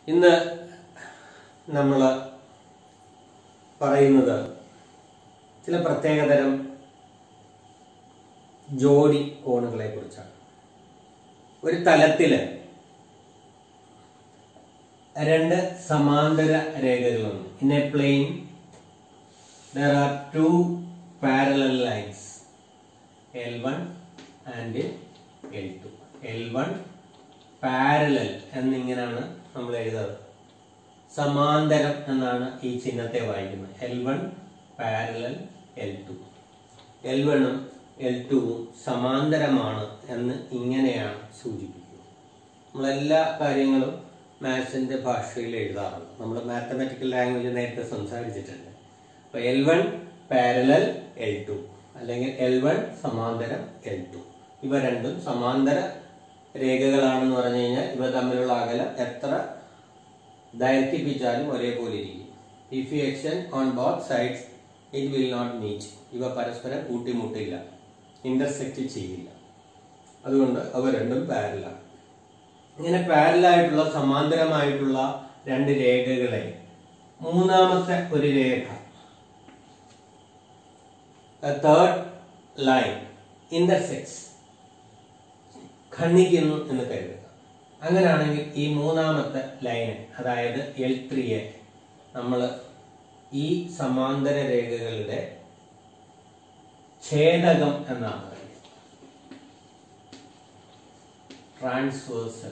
ഇന്ന് നമ്മൾ പറയുന്നത് ചില പ്രത്യേകതരം ജോഡി കോണുകളെ കുറിച്ചാണ് ഒരു തലത്തില് രണ്ട് സമാന്തര രേഖകളുണ്ട് in a plane there are two parallel lines L one and L two L one parallel എന്നിങ്ങനെയാണ് നമ്മൾ എഴുതാറ് സമാന്തരം എന്നാണ് ഈ ചിഹ്നത്തെ വായിക്കുന്നത് L one parallel L two L വണ്ണും എൽ ടുവും സമാന്തരമാണ് എന്ന് ഇങ്ങനെയാണ് സൂചിപ്പിക്കുന്നത് നമ്മളെല്ലാ കാര്യങ്ങളും മാത്സിന്റെ ഭാഷയിൽ എഴുതാറുണ്ട് നമ്മൾ മാത്തമാറ്റിക്കൽ ലാംഗ്വേജ് നേരത്തെ സംസാരിച്ചിട്ടുണ്ട് അപ്പൊ L one parallel L two അല്ലെങ്കിൽ എൽ വൺ സമാന്തരം എൽ ടു ഇവ രണ്ടും സമാന്തര രേഖകളാണെന്ന് പറഞ്ഞു കഴിഞ്ഞാൽ ഇവ തമ്മിലുള്ള അകലം എത്ര ദൈർഘിപ്പിച്ചാലും ഒരേപോലെ ഇരിക്കും if you extend on both sides it will not meet ഇവ പരസ്പരം കൂട്ടിമുട്ടില്ല ഇന്റർസെക്റ്റ് ചെയ്യില്ല അതുകൊണ്ട് അവ രണ്ടും പാരലാണ് ഇങ്ങനെ പാരലായിട്ടുള്ള സമാന്തരമായിട്ടുള്ള രണ്ട് രേഖകളെ മൂന്നാമത്തെ ഒരു രേഖ തേർഡ് ലൈൻ ഇന്റർസെക്സ് ഖണ്ഡിക്കുന്നു എന്ന് കരുതുക അങ്ങനെയാണെങ്കിൽ ഈ മൂന്നാമത്തെ ലൈന് അതായത് എൽ ത്രീയെ നമ്മൾ ഈ സമാന്തര രേഖകളുടെ ഛേദകം എന്നാണ് പറയുന്നത് ട്രാൻസ്വേഴ്സൽ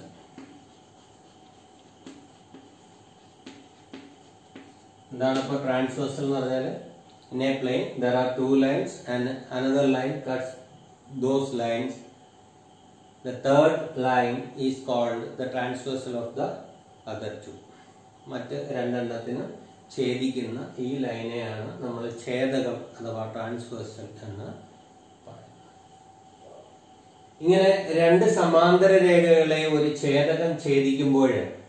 എന്താണ് ഇപ്പോൾ ട്രാൻസ്വേഴ്സൽ എന്ന് പറഞ്ഞാൽ in a plane there are two lines and another line cuts those lines the third line is called the transversal of the other two മറ്റ് രണ്ടെണ്ണത്തിന് ഛേദിക്കുന്ന ഈ ലൈനെയാണ് നമ്മൾ ഛേദകം അഥവാ ട്രാൻസ്വേഴ്സൽ എന്ന് പറയുന്നത് ഇങ്ങനെ രണ്ട് സമാന്തര രേഖകളെ ഒരു ഛേദകം ഛേദിക്കുമ്പോൾ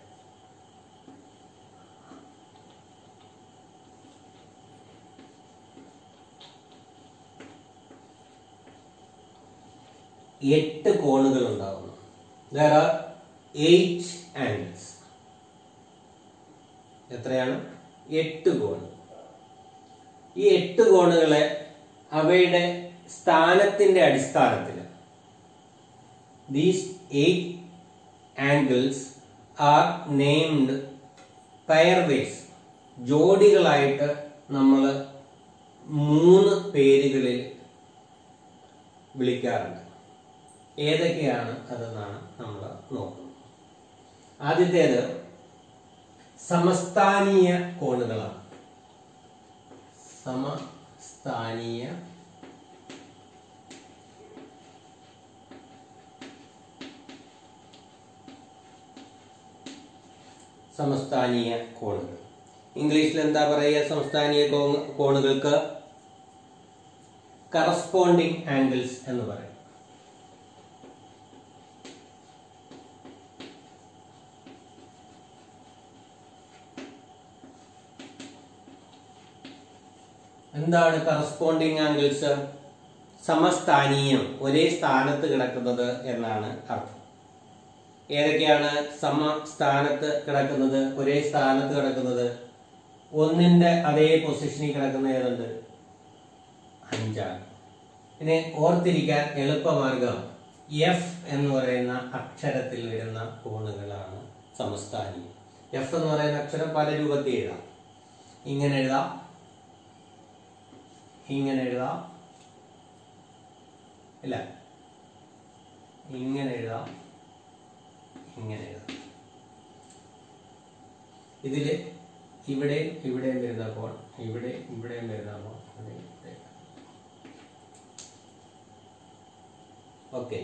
എട്ട് കോണുകൾ ഉണ്ടാകുന്നു ദർ ആർ എയ്റ്റ് ആംഗിൾസ് എത്രയാണ് എട്ട് കോണ് ഈ എട്ട് കോണുകളെ അവയുടെ സ്ഥാനത്തിന്റെ അടിസ്ഥാനത്തിൽ these eight angles are named pairwise ജോഡികളായിട്ട് നമ്മൾ മൂന്ന് പേരുകളിൽ വിളിക്കാറുണ്ട് ഏതൊക്കെയാണ് അതെന്നാണ് നമ്മൾ നോക്കുന്നത് ആദ്യത്തേത് സമസ്ഥാനീയ കോണുകളാണ് സമസ്ഥാനീയ സമസ്ഥാനീയ കോണുകൾ ഇംഗ്ലീഷിൽ എന്താ പറയുക സമസ്ഥാനീയ കോ- കോണുകൾക്ക് കറസ്പോണ്ടിങ് ആംഗിൾസ് എന്ന് പറയും എന്താണ് കറസ്പോണ്ടിങ് ആംഗിൾസ് സമസ്ഥാനീയം ഒരേ സ്ഥാനത്ത് കിടക്കുന്നത് എന്നാണ് അർത്ഥം ഏതൊക്കെയാണ് സമസ്ഥാനത്ത് കിടക്കുന്നത് ഒരേ സ്ഥാനത്ത് കിടക്കുന്നത് ഒന്നിന്റെ അതേ പൊസിഷനിൽ കിടക്കുന്ന ഏതുണ്ട് അഞ്ചാണ് ഇനി ഓർത്തിരിക്കാൻ എളുപ്പമാർഗം എഫ് എന്ന് പറയുന്ന അക്ഷരത്തിൽ വരുന്ന കോണുകളാണ് സമസ്ഥാനീയം എഫ് എന്ന് പറയുന്ന അക്ഷരം പല രൂപത്തിൽ എഴുതാം ഇങ്ങനെ എഴുതാം ഇങ്ങനെ എഴുതാം ഇല്ല ഇങ്ങനെ എഴുതാം ഇങ്ങനെ എഴുതാം ഇതില് ഇവിടെയും ഇവിടെയും വരുന്ന കോൺ ഇവിടെ ഇവിടെയും വരുന്ന കോൺ ഓക്കെ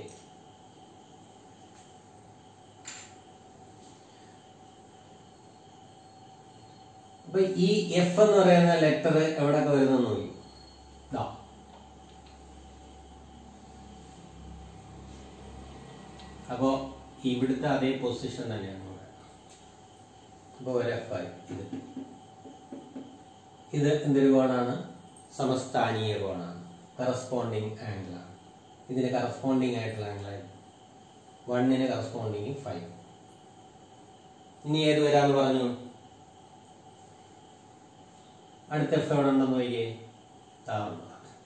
അപ്പൊ ഈ എഫ് എന്ന് പറയുന്ന ലെറ്റർ എവിടെയൊക്കെ വരുന്നെന്ന് നോക്കി ദാ അപ്പോ ഇവിടുത്തെ അതേ പൊസിഷൻ തന്നെയാണ് ഇവിടെ അപ്പൊ ഒരു എഫ് ആയി ഇത് ഇത് എന്തൊരു കോണാണ് സമസ്ഥാനീയ കോണാണ് കറസ്പോണ്ടിങ് ആംഗിൾ ആണ് ഇതിന് കറസ്പോണ്ടിങ് ആയിട്ടുള്ള ആംഗിൾ ആയിരുന്നു വണ്ണിന് കറസ്പോണ്ടിങ് ഫൈവ് ഇനി ഏത് വരാന്ന് പറഞ്ഞു അടുത്ത എഫ് എവിടെ ഉണ്ടെന്ന് നോക്കിയേ താമര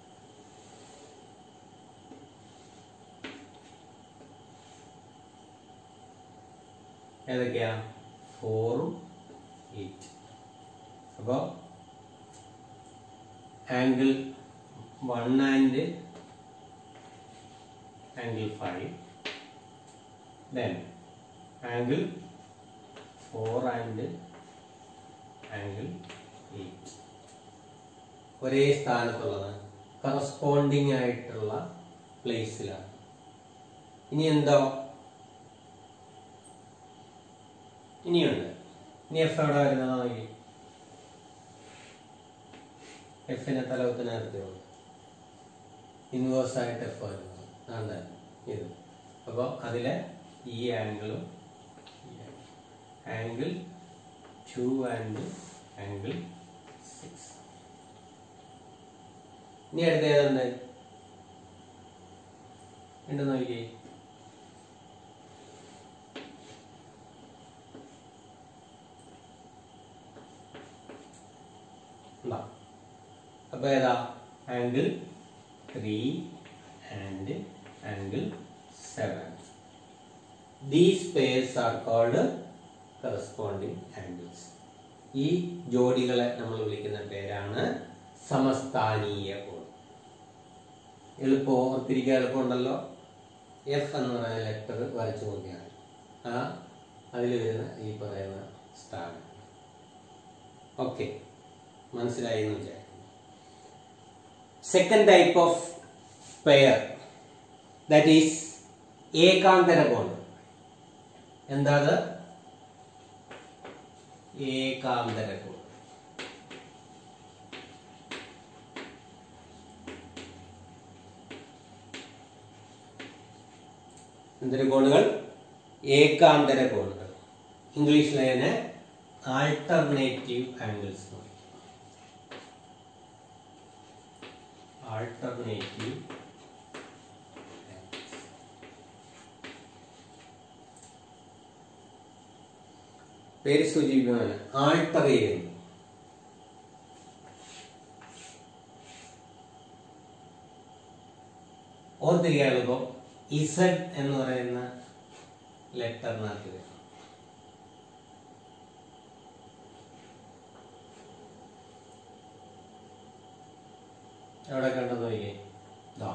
ഏതൊക്കെയാ ഫോറും എയ്റ്റ് അപ്പോൾ angle one and angle five then angle four and angle eight ഒരേ സ്ഥാനത്തുള്ളതാണ് കറസ്പോണ്ടിങ് ആയിട്ടുള്ള പ്ലേസിലാണ് ഇനി എന്തോ ഇനിയുണ്ട് ഇനി എഫ് എവിടെ വരുന്നത് നോക്കി എഫിനെ തലവത്തിനകത്തുള്ളൂ ഇൻവേഴ്സ് ആയിട്ട് എഫ് വരുന്നത് ആണ് ഇത് അപ്പോൾ അതിലെ ഈ ആംഗിളും angle two and angle six ഇനി അടുത്ത ഏതുണ്ട് ഉണ്ട് നോക്കിയേ ഉണ്ടോ അപ്പൊ ഏതാ angle three and angle seven these pairs are called corresponding angles ഈ ജോഡികളെ നമ്മൾ വിളിക്കുന്ന പേരാണ് സമസ്ഥാനീയ കോൺ എളുപ്പം ഓർത്തിരിക്കാൻ എളുപ്പമുണ്ടല്ലോ എഫ് എന്ന് പറയുന്ന ലെറ്റർ വരച്ചു നോക്കിയാൽ ആ അതിൽ വരുന്ന ഈ പറയുന്ന സ്ഥാനം ഓക്കെ മനസ്സിലായി എന്ന് വിചാരിക്കുന്നു second type of pair that is ഏകാന്തര കോൺ എന്താ അത് ഏകാന്തര കോൺ എന്തര കോണുകൾ ഏകാന്തര കോണുകൾ ഇംഗ്ലീഷിൽ അതിനെ ആൾട്ടർനേറ്റീവ് ആംഗിൾസ് ആൾട്ടർനേറ്റീവ് പേര് സൂചിപ്പിക്കുന്നതല്ല ആൾട്ടർ ചെയ്യുന്നു ഓർത്തിരിക്കാനുള്ളപ്പോൾ ഇസഡ് എന്ന് പറയുന്ന ലെറ്ററിനകത്ത് വരും എവിടെ കണ്ടത് നോക്കിയേ ദാ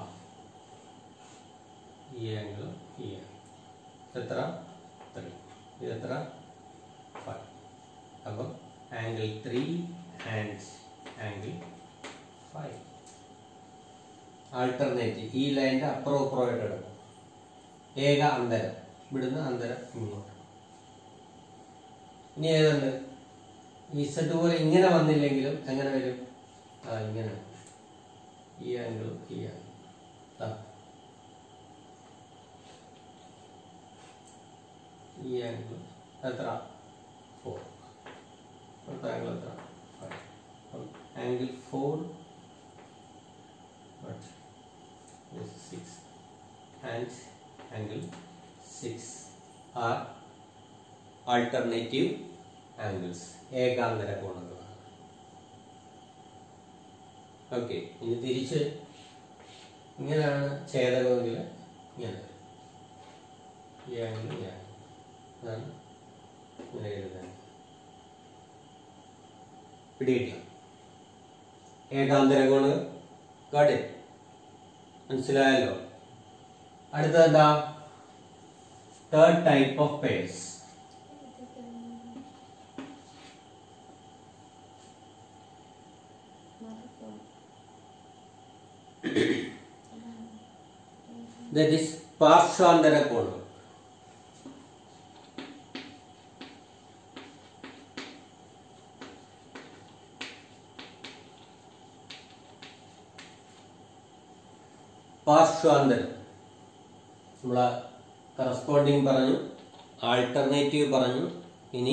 ഈ ആംഗിളും ഈ ആംഗിൾ എത്ര ത്രീ ഇത് എത്ര ഫൈവ് അപ്പം angle three and angle five alternative ഈ ലൈൻ്റെ അപ്പുറം അപ്പുറമായിട്ട് കിടക്കും ഏക അന്തരം ഇവിടുന്ന് അന്തരം ഇങ്ങോട്ട് ഇനി ഏതുണ്ട് ഈ സെറ്റ് പോലെ ഇങ്ങനെ വന്നില്ലെങ്കിലും എങ്ങനെ വരും ആ ഇങ്ങനെ വരും. ഈ ആംഗിളും ഈ ആംഗിൾ ഈ ആംഗിൾ എത്ര ഫോർ അടുത്ത ആംഗിൾ എത്ര five angle four but this is 6 and angle 6 are alternative angles ഏകാന്തര കോണുകളാണ് ഓക്കെ ഇനി തിരിച്ച് ഇങ്ങനെയാണ് ഛേദകമെങ്കിൽ ഇങ്ങനെ ഈ ആംഗിൾ ഈ ആംഗിൾ അതാണ് ഇങ്ങനെ എഴുതാൻ പിടികിട്ടിയ ഏകാന്തര കോണുകൾ ഗോട്ട് ഇറ്റ് മനസ്സിലായല്ലോ അടുത്തത് എന്താ third type of pairs that is പാർശ്വാന്തര കോണുകൾ പാർശ്വാന്തരം നമ്മൾ കറസ്പോണ്ടിങ് പറഞ്ഞു ആൾട്ടർനേറ്റീവ് പറഞ്ഞു ഇനി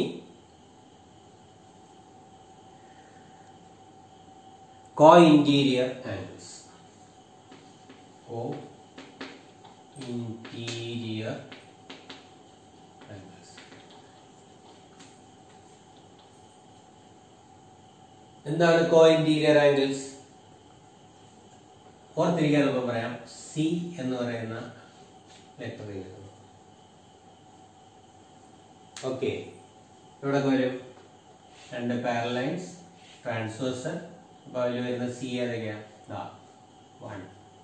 co interior angles co interior angles എന്താണ് കോ ഇന്റീരിയർ ആംഗിൾസ് ഓർത്തിരിക്കാൻ എളുപ്പം പറയാം സി എന്ന് പറയുന്ന ലെറ്റർ ഓക്കെ ഇവിടെ വരും രണ്ട് പാരലൈൻസ് ട്രാൻസ്വേഴ്സൽ അപ്പോൾ അതിൽ വരുന്ന സി ഏതൊക്കെയാ ദാ വൺ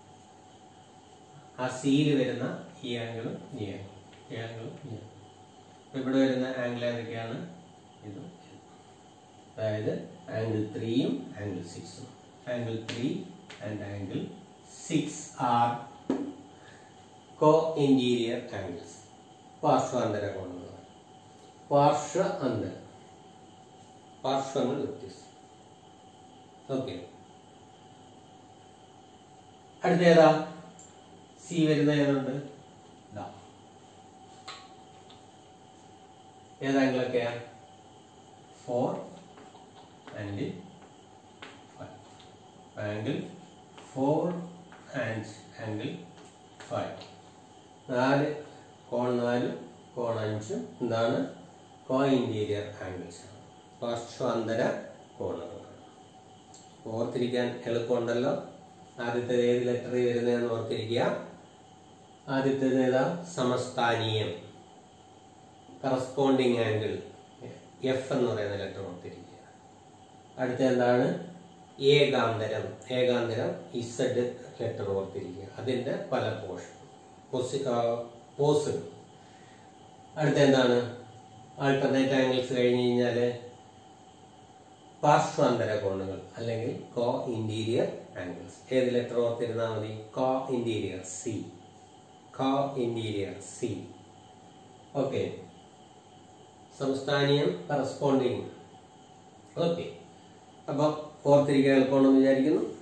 ആ സിയിൽ വരുന്ന ഈ ആംഗിളും ഈ ആംഗിളും ഈ ആംഗിളും ഈ ആംഗിളും അപ്പോൾ ഇവിടെ വരുന്ന ആംഗിൾ ഏതൊക്കെയാണ് ഇതും ഇതും. അതായത് ആംഗിൾ ത്രീയും ആംഗിൾ സിക്സും angle three and angle six are co interior angles പാർശ്വാന്തര കോണങ്ങൾ പാർശ്വ അന്തരം പാർശ്വങ്ങൾ വ്യത്യസ്തം ഓക്കെ അടുത്ത ഏതാ സി വരുന്ന ഏതുണ്ട് ഇതാ ഏതാങ്കിലൊക്കെയാ four and five angle four and angle five നാല് കോൺ നാലും കോൺ അഞ്ചും എന്താണ് കോ ഇന്റീരിയർ ആംഗിൾസ് പാർശ്വാന്തര കോണുകളാണ് ഓർത്തിരിക്കാൻ എളുപ്പമുണ്ടല്ലോ ആദ്യത്തെ ഏത് ലെറ്ററിൽ വരുന്നതെന്ന് ഓർത്തിരിക്കുക ആദ്യത്തേത് ഏതാ സമസ്ഥാനീയം കറസ്പോണ്ടിങ് ആംഗിൾ എഫ് എന്ന് പറയുന്ന ലെറ്റർ ഓർത്തിരിക്കുക അടുത്ത എന്താണ് ഏകാന്തരം ഏകാന്തരം ഇസഡ് ലെറ്റർ ഓർത്തിരിക്കുക അതിന്റെ പല പോഷൻ പോസ് അടുത്ത എന്താണ് ആൾട്ടർനേറ്റ് ആംഗിൾസ് കഴിഞ്ഞ് കഴിഞ്ഞാൽ പാർശ്വാന്തര കോണുകൾ അല്ലെങ്കിൽ കോ ഇന്റീരിയർ ആംഗിൾസ് ഏത് ലെറ്റർ ഓർത്തിരുന്നാൽ മതി co interior C co interior C okay സംസ്ഥാനീയം കറസ്പോണ്ടിങ് ഓക്കെ അപ്പോൾ ഓർത്തിരിക്കാൻ എളുപ്പമാണെന്ന് വിചാരിക്കുന്നു